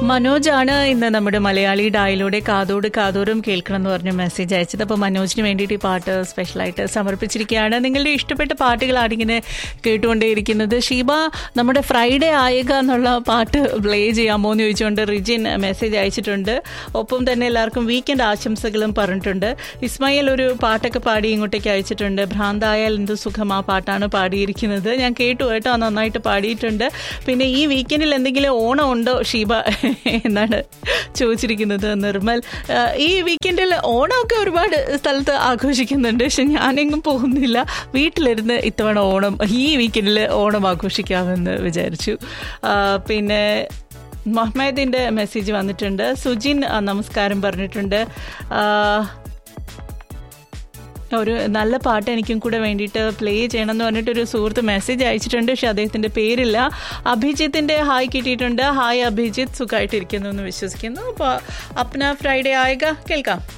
മനോജാണ് ഇന്ന് നമ്മുടെ മലയാളി ഡായിലൂടെ കാതോട് കാതോറും കേൾക്കണം എന്ന് പറഞ്ഞ മെസ്സേജ് അയച്ചത് അപ്പോൾ മനോജിന് വേണ്ടിയിട്ട് ഈ പാട്ട് സ്പെഷ്യലായിട്ട് സമർപ്പിച്ചിരിക്കുകയാണ് നിങ്ങളുടെ ഇഷ്ടപ്പെട്ട പാട്ടുകളാണ് ഇങ്ങനെ കേട്ടുകൊണ്ടേയിരിക്കുന്നത് ഷീബ നമ്മുടെ ഫ്രൈഡേ ആയക എന്നുള്ള പാട്ട് പ്ലേ ചെയ്യാമോ എന്ന് ചോദിച്ചുകൊണ്ട് റിജിൻ മെസ്സേജ് അയച്ചിട്ടുണ്ട് ഒപ്പം തന്നെ എല്ലാവർക്കും വീക്കെൻഡ് ആശംസകളും പറഞ്ഞിട്ടുണ്ട് ഇസ്മായിൽ ഒരു പാട്ടൊക്കെ പാടി ഇങ്ങോട്ടേക്ക് അയച്ചിട്ടുണ്ട് ഭ്രാന്തായാൽ എന്ത് സുഖം ആ പാട്ടാണ് പാടിയിരിക്കുന്നത് ഞാൻ കേട്ടു കേട്ടോ നന്നായിട്ട് പാടിയിട്ടുണ്ട് പിന്നെ ഈ വീക്കെൻഡിൽ എന്തെങ്കിലും ഓണം ഉണ്ടോ ഷീബ എന്നാണ് ചോദിച്ചിരിക്കുന്നത് നിർമ്മൽ ആ, ഈ വീക്കെൻഡിൽ ഓണമൊക്കെ ഒരുപാട് സ്ഥലത്ത് ആഘോഷിക്കുന്നുണ്ട് പക്ഷെ ഞാനെങ്ങും പോകുന്നില്ല വീട്ടിലിരുന്ന് ഇത്തവണ ഓണം ഈ വീക്കെൻഡിൽ ഓണം ആഘോഷിക്കാമെന്ന് വിചാരിച്ചു ആ, പിന്നെ മഹ്മദിൻ്റെ മെസ്സേജ് വന്നിട്ടുണ്ട് സുജിൻ ആ, നമസ്കാരം പറഞ്ഞിട്ടുണ്ട് ആ, ഒരു നല്ല പാട്ട് എനിക്കും കൂടെ വേണ്ടിയിട്ട് പ്ലേ ചെയ്യണം എന്ന് പറഞ്ഞിട്ട് ഒരു സുഹൃത്ത് മെസ്സേജ് അയച്ചിട്ടുണ്ട് പക്ഷെ അദ്ദേഹത്തിന്റെ പേരില്ല അഭിജിത്തിന്റെ ഹായ് കിട്ടിയിട്ടുണ്ട് ഹായ് അഭിജിത്ത് സുഖമായിട്ടിരിക്കുന്നു എന്ന് വിശ്വസിക്കുന്നു അപ്പോൾ അപ്ന ഫ്രൈഡേ ആയക കേൾക്കാം